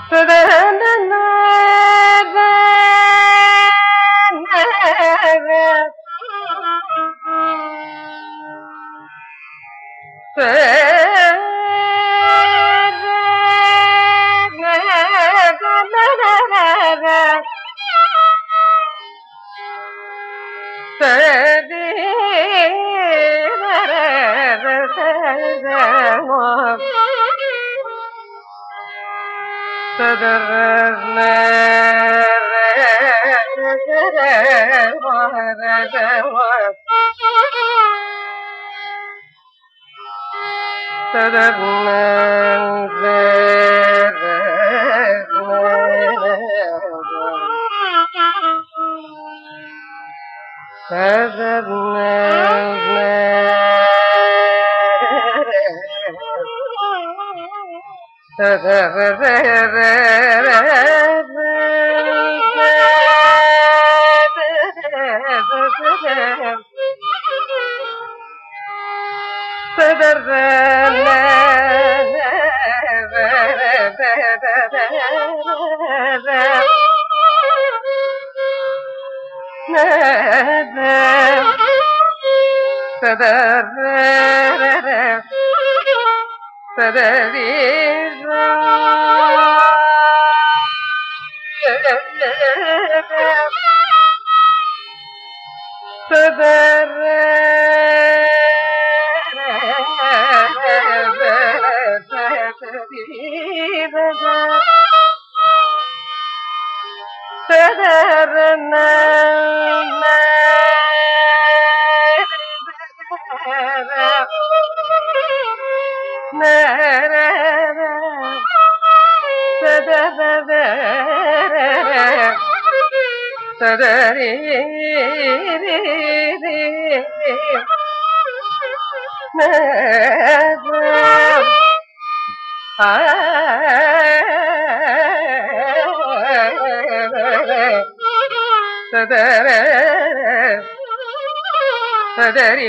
சதரி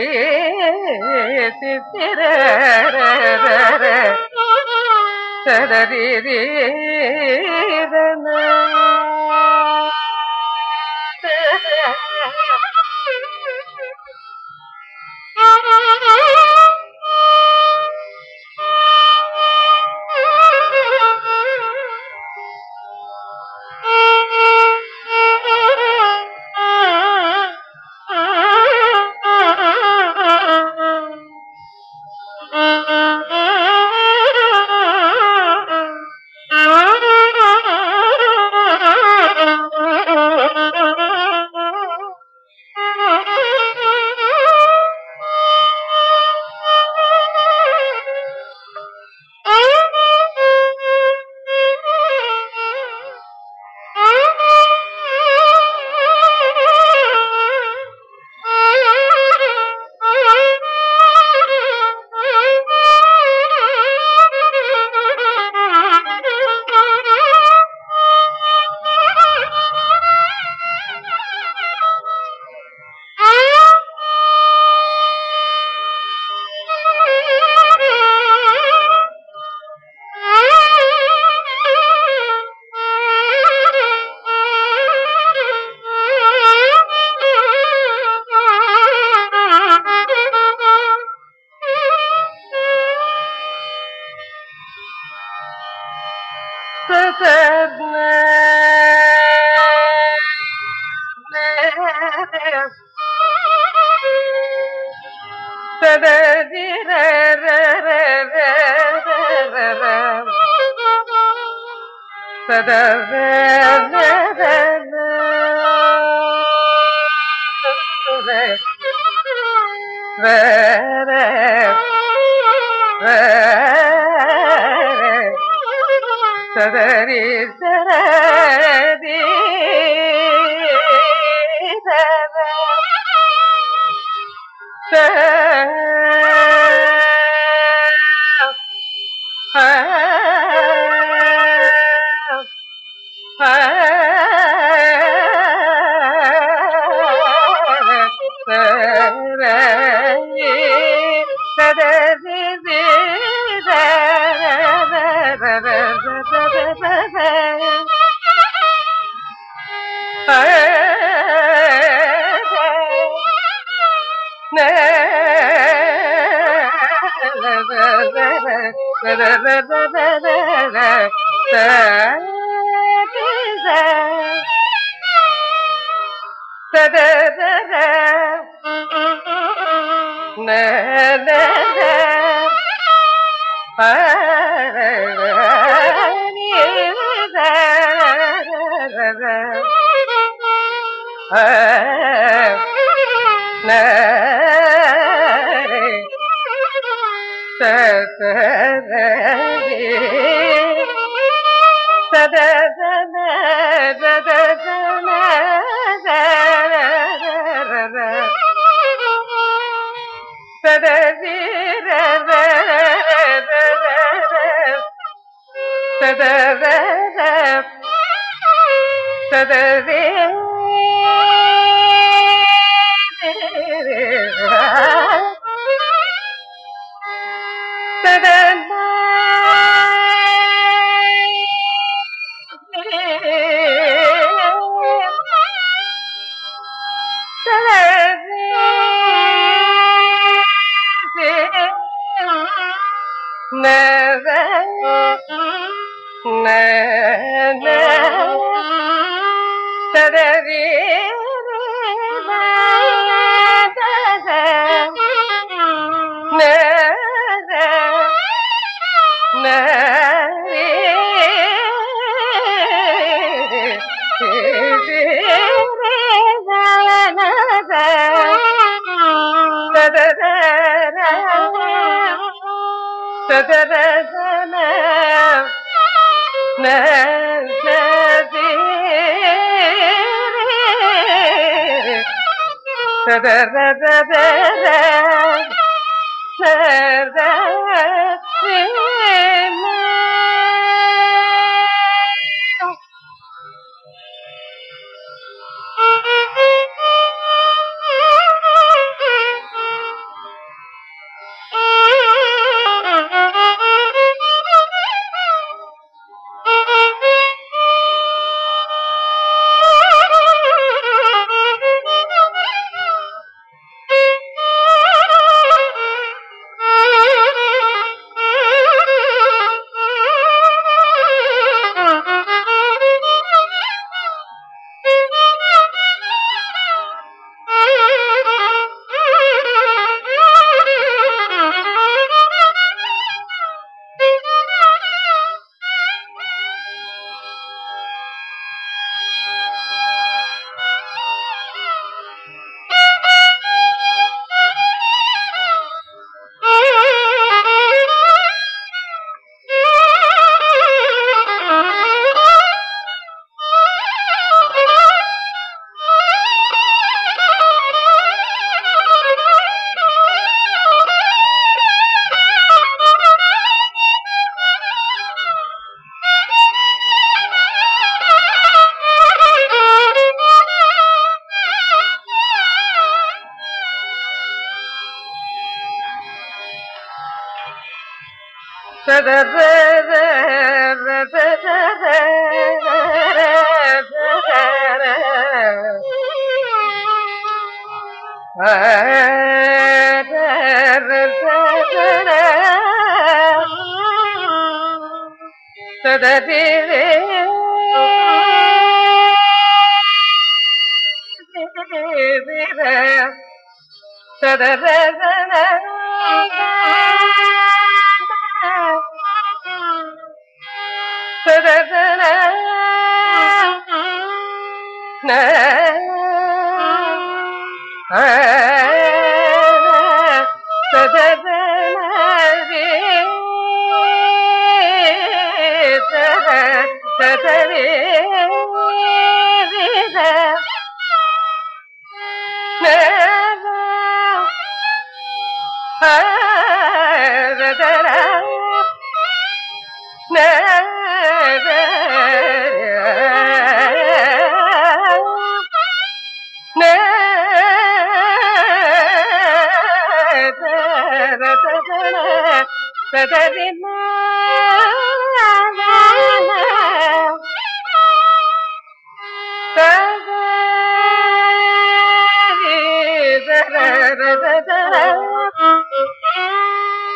சித்திர சதரி சதரி சரதி சதரி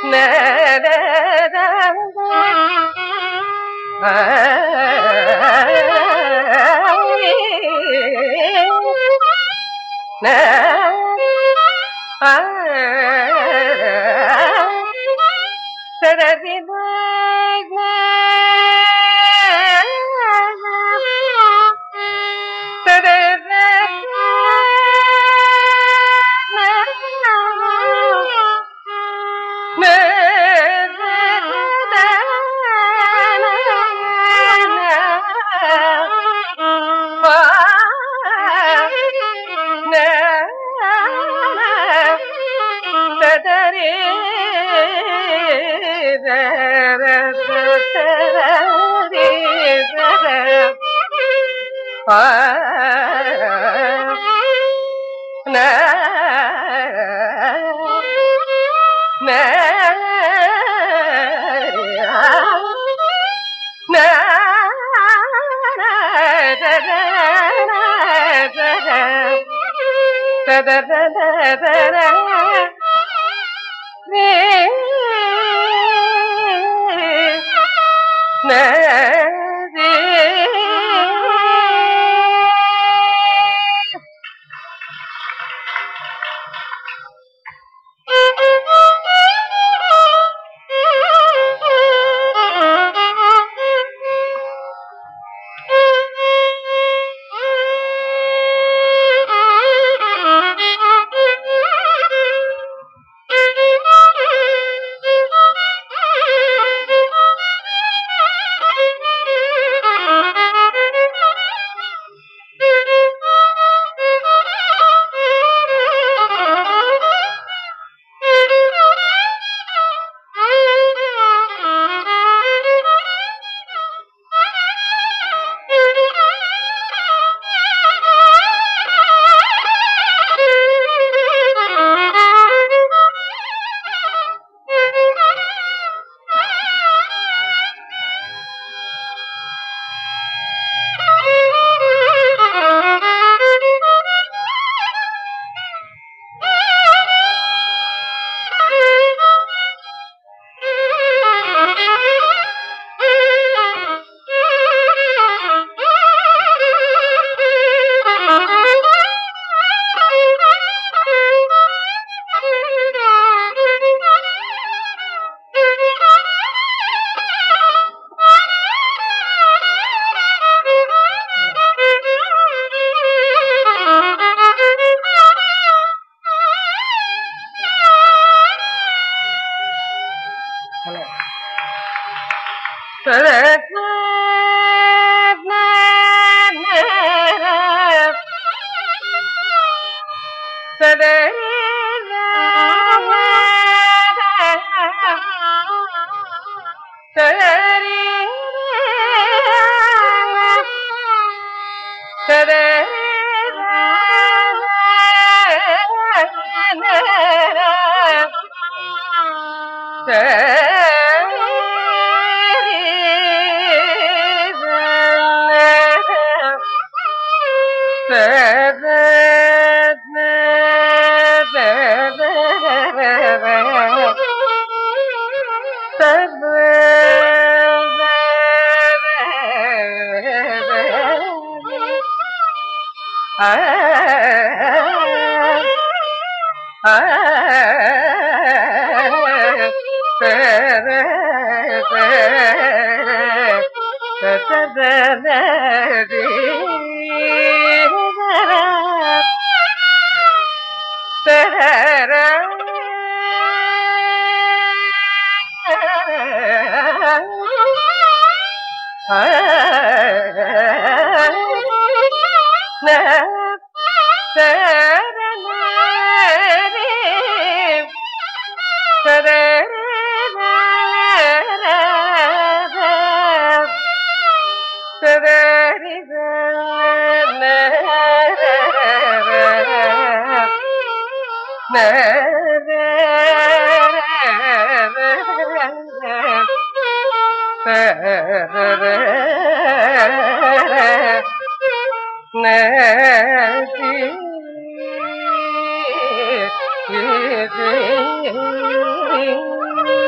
நதி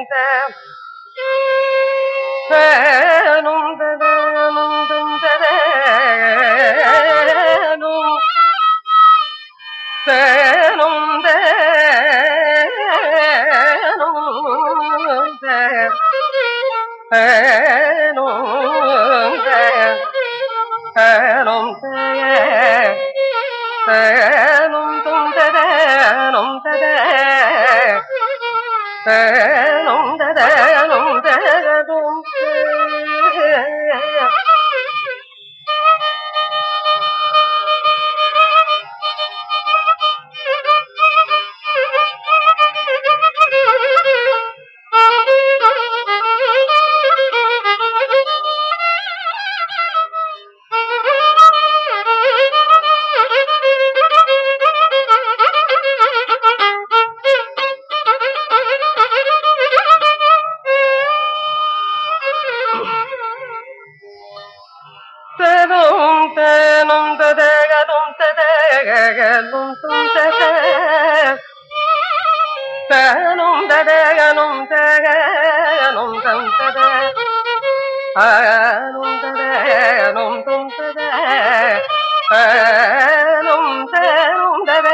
தனும் தனும் ததகனும் ததகனும் துந்தக தனும் ததகனும் தகனும் தம் தத அனும் ததகனும் தும் தத அனும் தனும் தத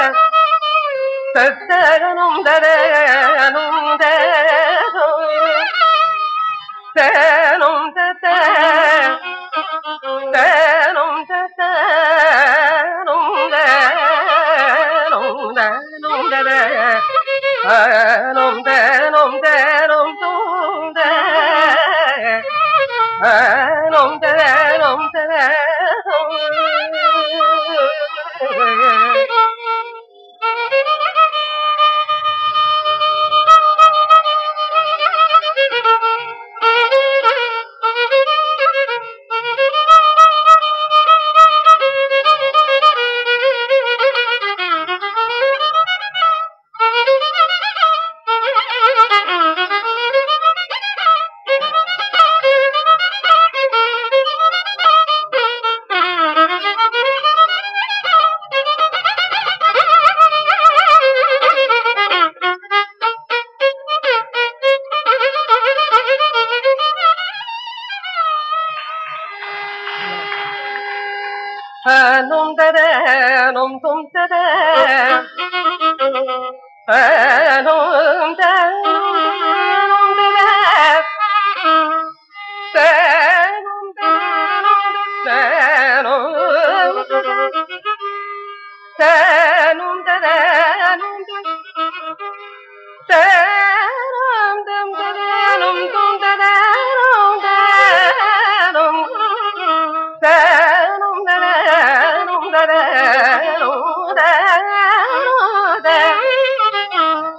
தத்தகனும் ததகனும் தனும் தனும் தத தேனும் தேனும் தேனும் தேனும் தேனும் தேனும் தேனும் தூந்த தேனும் தேனும் நும் ததனும் தும் தத நும் தனும் தத தேனும் தேனும் தேனும் ததனும் தேனும் தம் ததனும் தும் ததனும் தேனும் தேனும் ததனும் ததனும் தேனும்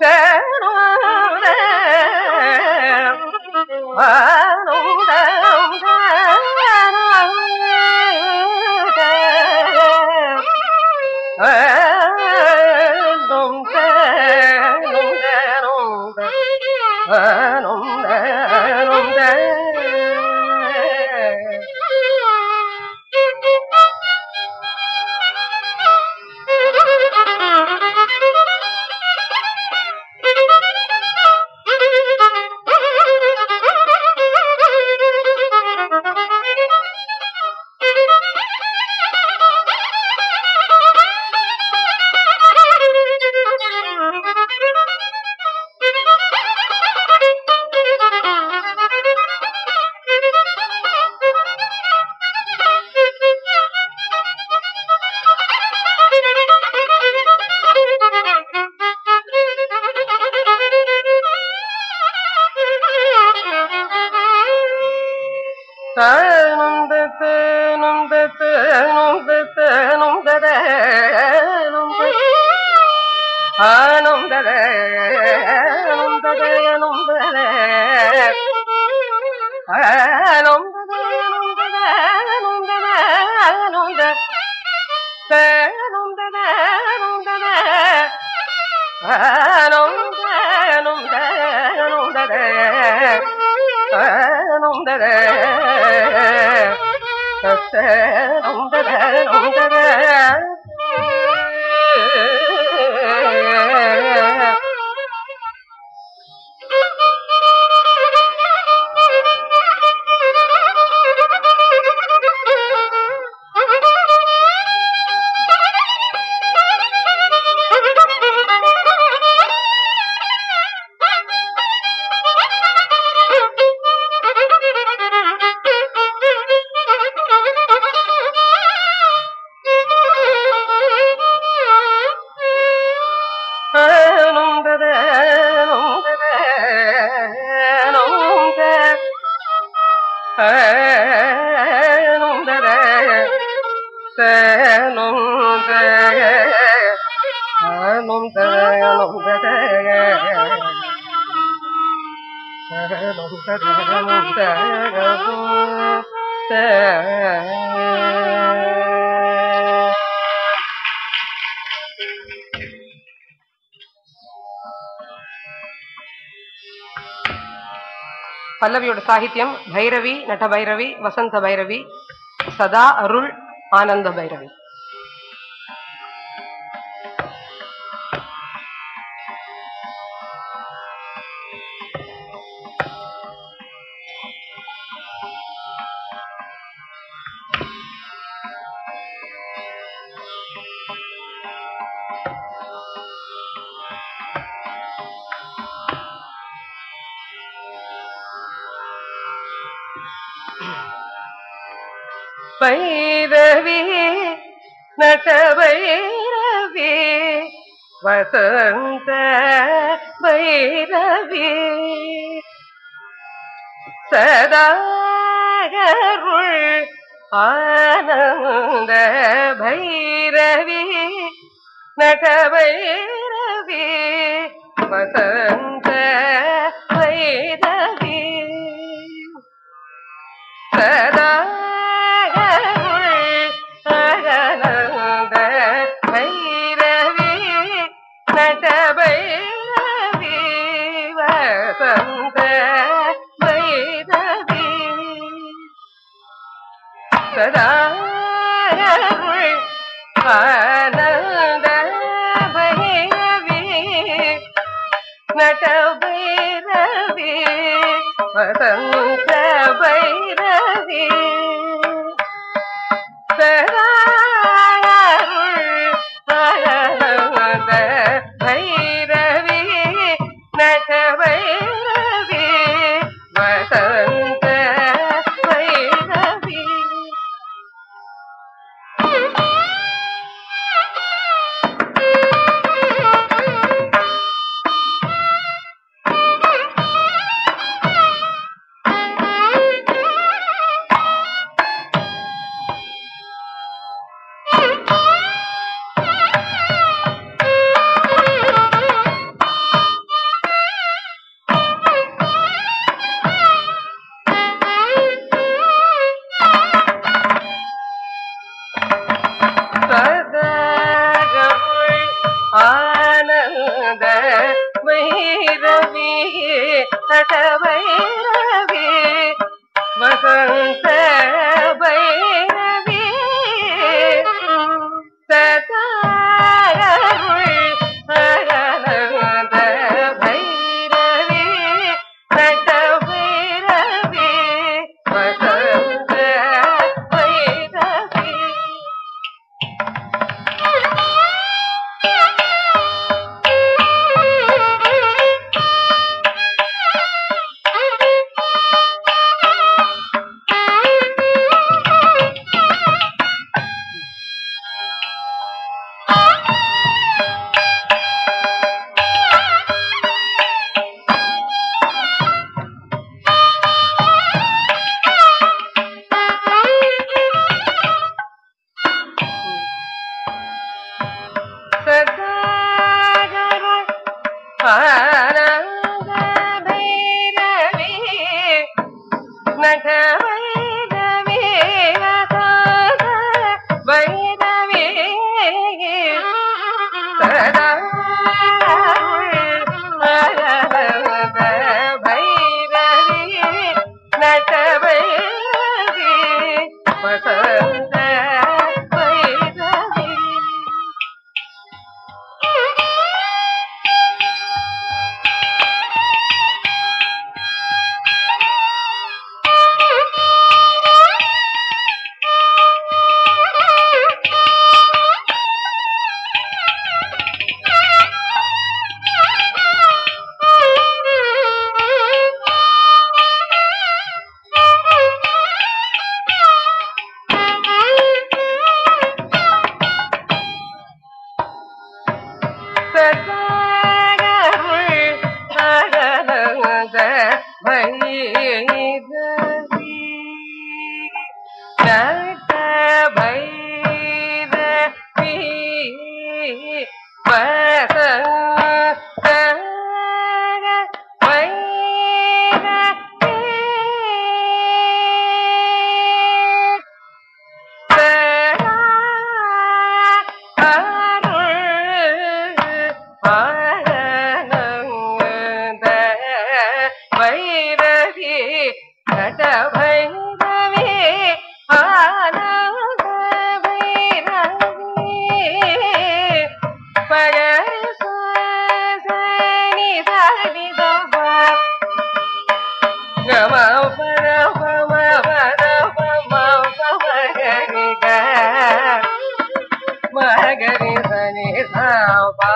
தேனும் தேனும் தேனும் தேனும் ததனும் ஆனும் ததனும் ததனும் தத ஆனும் ததனும் ததனும் ததனும் த தேனும் ததனும் தத ஆனும் தேனும் தேனும் தத தேனும் தத தேனும் ததனும் தத நுந்தர நுந்தர பல்லவியோட சாகித்யம் பைரவி நட பைரவி வசந்த பைரவி சதா அருள் ஆனந்த பைரவி பைரவி நட பைரவி வசந்த பைரவி சதாகருள் ஆனந்த பைரவி நட பைரவி வசந்த பைரவி சதாகருள் ஆனந்த பைரவி நட பைரவி வசந்த பைரவி சதாகருள் ஆனந்த பைரவி நட பைரவி வசந்த பைரவி சதாருள் ஆனந்த பைரவி நட பைரவி வசந்த பைரவி சதகருள் ஆனந்த வைரவி நடவைரவி வசந்த வைரவி சதகருள் ஆனந்த வைரவி நடவைரவி வசந்த வைரவி சதாகருள் ஆனந்த பைரவி நட பைரவி வசந்த பைரவி சதாகருள் ஆனந்த பைரவி நட பைரவி வசந்த பைரவி சதாகருள் ஆனந்த பைரவி கம பர பம பர பம பமகரி க மகரி சனி சா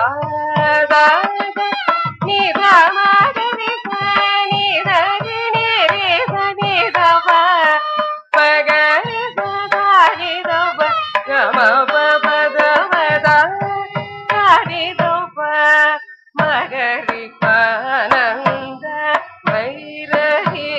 நீ மகரி சனி ரவி நீ சனி தப பகரி சதாரி தப கம பத பத ஹரி தப மகரி ஆனந்த வைரகி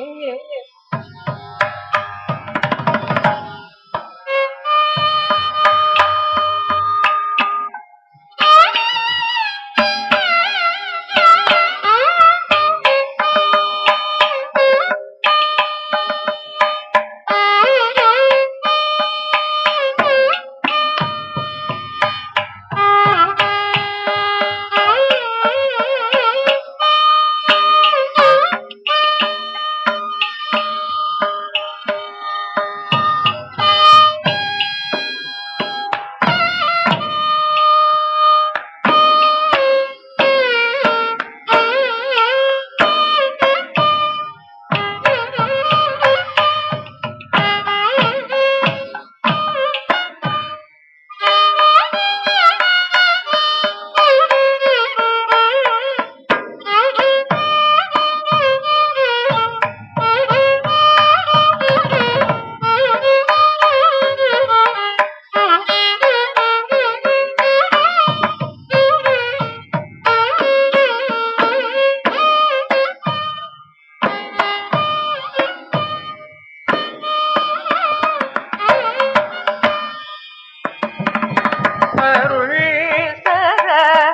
அருள் தர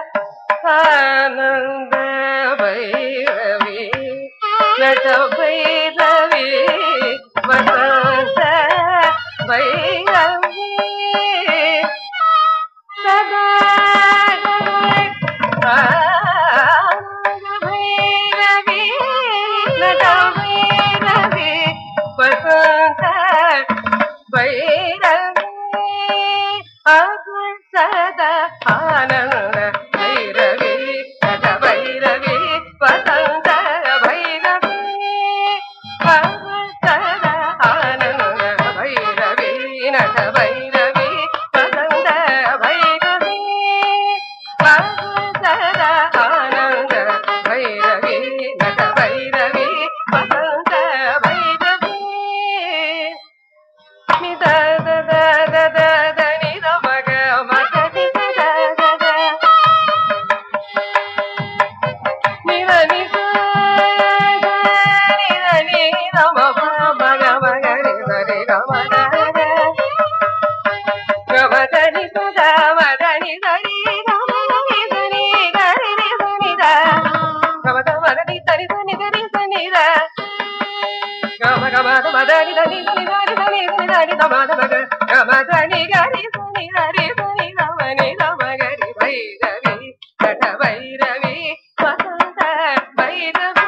ஆனந்த பைரவி நட பைரவி வசந்த பைரவி சதா ஆனந்த பைரவி நட பைரவி வசந்த பைரவி அருள் சதா ஆனந்த பைரவி நட பைரவி வசந்த பைரவி அருள் சதா ஆனந்த பைரவி நட பைரவி வசந்த பைரவி அருள் சதா ஆனந்த பைரவி நட பைரவி வசந்த பைரவி நித த த த த த நித மக மக நித த த த. நித நித த நித நித ம ப மக மக நித நித மக த. க ம த நி ச த ம த நி த நி த ம த நி த நி த நி நி த நி த. க ம த ம த நி த நி த நி த நி த நி த. గమ గమ గమ దని దని దని దని దని దని దని గమ గమ గ గమ దని గరి దని గరి దని గమ ని గమ గరి భైరవి నట భైరవి వసంత భైరవి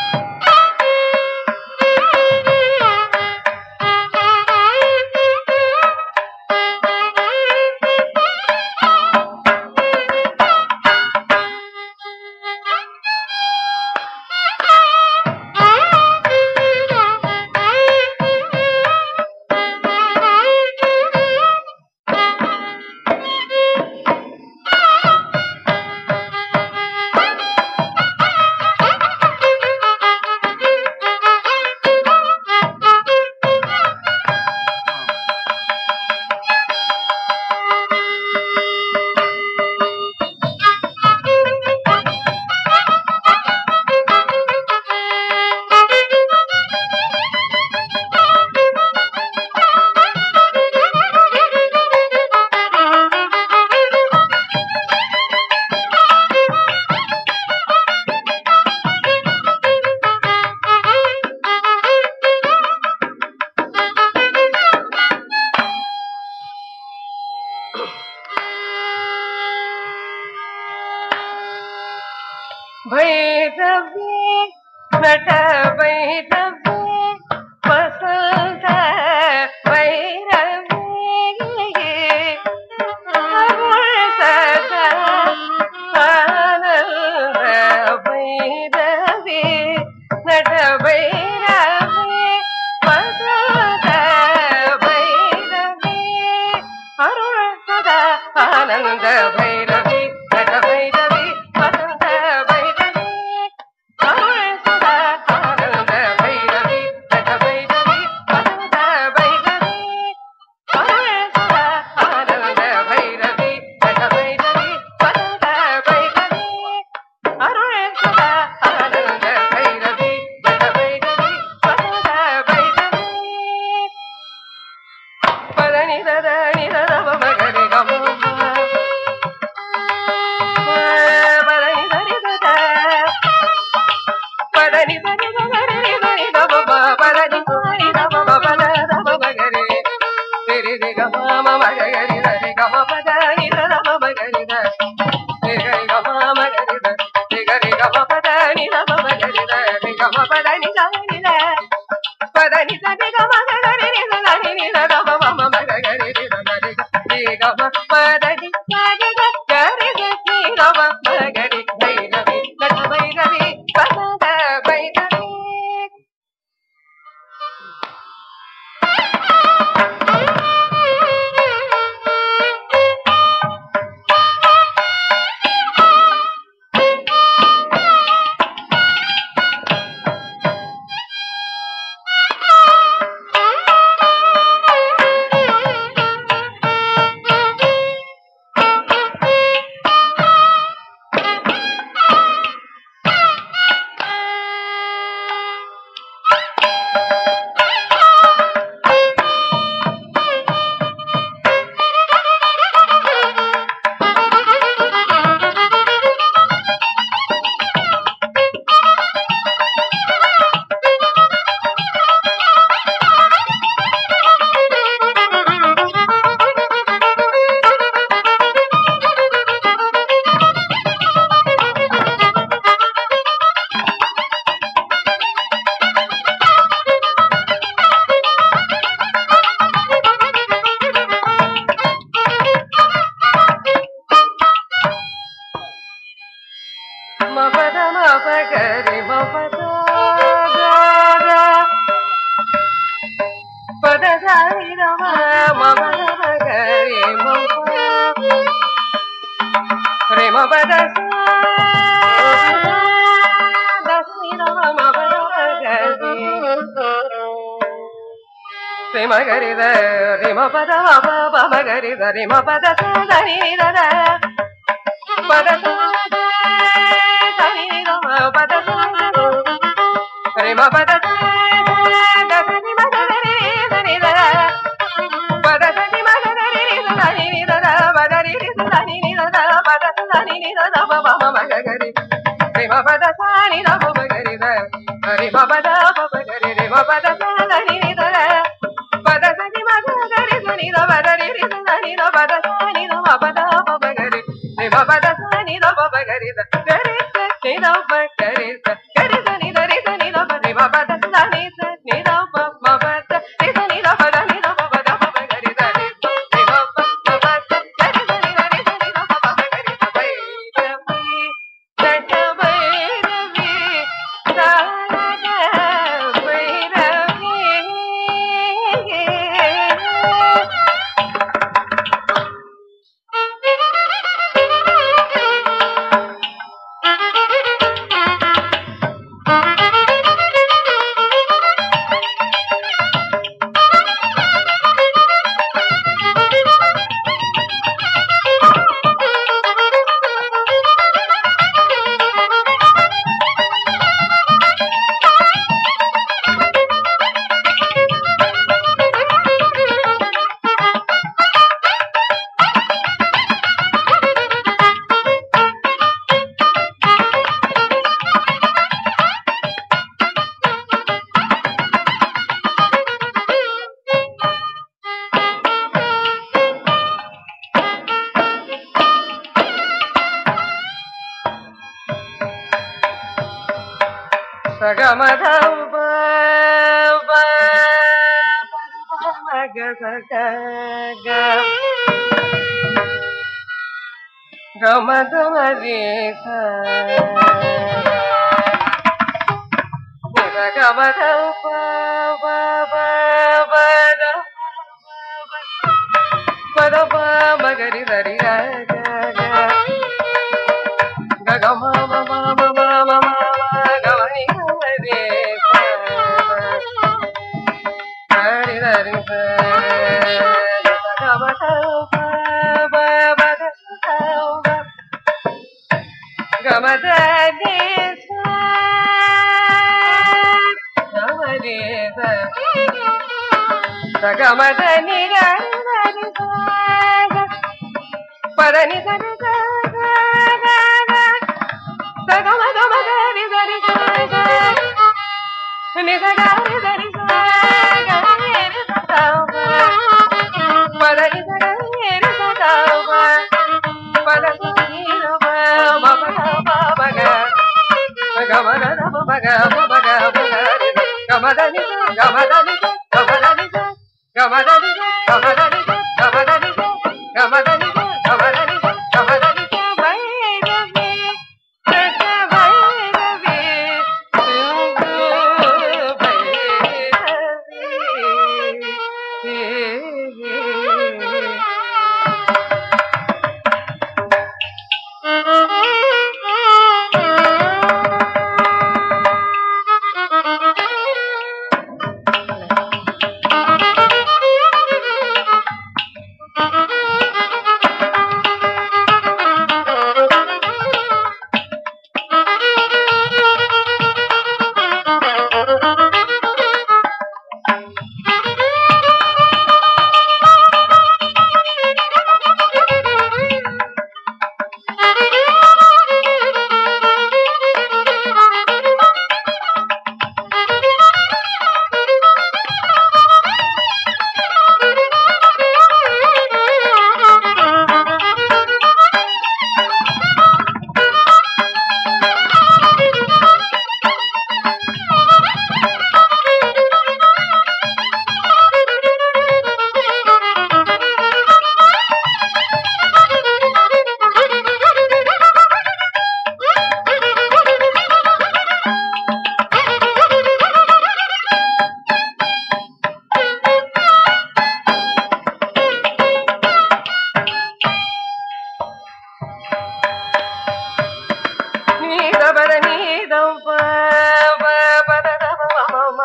Thank you. भैरवी नट भैरवी वसंत भैरवी अरुण सदा आनंद भैरवी नट भैरवी वसंत भैरवी अरुण सदा आनंद भैरवी नट भैरवी वसंत भैरवी अरुण सदा आनंद भैरवी नट भैरवी वसंत भैरवी अरुण सदा आनंद भैरवी नट भैरवी वसंत भैरवी अरुण सदा आनंद भैरवी नट भैरवी वसंत भैरवी पदनि ददनि ददव मगरि गम पदनि दनि दद पदनि दनि ददनि दनि दव ब पदनि दनि दव ब पद दव मगरि रि रि ग म म मगरि दरि ग म पदनि दव मगरि द रि ग ग म मगरि द रि ग रि ग म पदनि दव मगरि द रि ग म पदनि दनि द పదని సని గమ గరి రి సని ని ద మ మ మ మ గరి రి ద గరి రి గమ పదని సని గ గరి రి ని ద మ మ గరి భైరవి నట భైరవి వసంత భైరవి మ పద మ ప గరి మ పద గ పద సని ద మ మ పద మ గరి మ ప రే మ పద స ద సని ద మ మ పద మ గరి రే మ గరి ద రే మ పద మ ప ప మ గరి ద రే మ పద స ద ని ద ద పద స ద ని ద మ పద స ద రే మ పద స ద స ని మ ద రి ద ని ద పద స ని మ ద రి ద ద ని ని ద ద పద రి రి ద ని ని ద ద పద స ద ని ని ద ద ప ప మ మ గ గ రి రే మ పద స ని ద ప ప గ రి ద రే మ పద ప ప గ రి రే మ పద స ద ని ని ద ద పద స ని మ ద గ రి ద ని ద పద రి రి ద ని ద పద స ని ద మ పద ప ప గ రి రే మ పద స ని ద ప ప గ రి ద గ రి స ని ద ప గ రి స గ రి స ని ద రి స ని ద ప రి మ పద స ని స ని ద ప మ ప ద రి స ని ద ప ద ని ద ప ప ద ప ప గ రి ద రి స ని మ ప మ ప ద గ రి స ని ద రి స ని ద ప ప గ రి ద భైరవి నట భైరవి సారద భైరవి Thank you. சகமத மக சக கமத மரி கமத பத மகரி தரி கம மம மம மம கமனி மரி ஹரி ஹரி கமத கமத சகமத நிர பதனி சரி சகமத மகரி சரி நிசகாரி சரி பதனி சரி சதாவ பதனி மக கமத மக மக கமதனி கமதனி கமதனி கமதனி கமதனி கமதனி கமதனி கமதனி கமதனி வைரவி சக வைரவி சிந்து வைரவி நீதபத நீதம் ப ப பத தப மம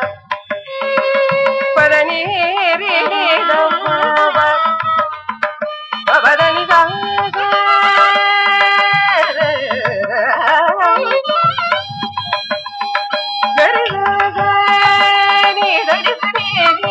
பத நீரி நீதம் ப ப பபத நித கரி க நீ தரி சனி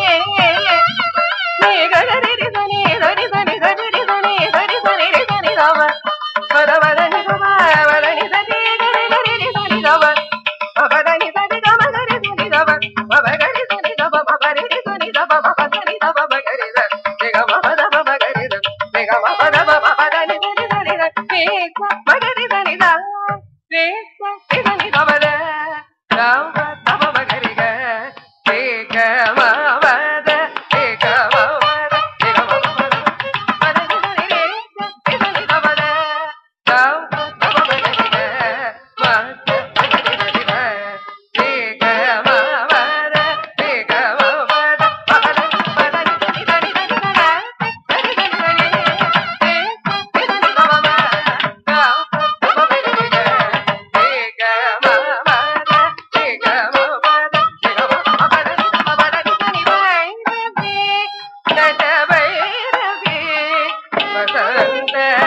நீ கரி சனி தரி சனி தரி சனி தரி சனி சனி ராம பத பத நி பத பத நி சனி கரி கரி நி சனி ராம பத நி சனி ராம கரி சனி ராம பப கரி சனி ராம பப ரி சனி ராம பப சனி ராம பப கரி ர நிக ம பத பப கரி ர நிக ம பத பப பத நி சனி சனி ர நீ ச மகரி சனி ர நீ ச ரி சனி ராம ர ராம தப மகரி க நீ க ம பத நீ க ம பத நிக ம பத பத நி சனி ரி ச ரி சனி ராம ர ராம தப மகரி க ம ச மகரி சனி ர நீ க ம பத நீ க ம பத பத நி பத நி சனி சனி சனி ர சனி சனி சனி ரி நீ ச ரி சனி ராம ர ராம தப மகரி க நீ க ம பத நீ க ம பத நீ க ம பத நி பத நி சனி வைரவி நட வைரவி வசந்த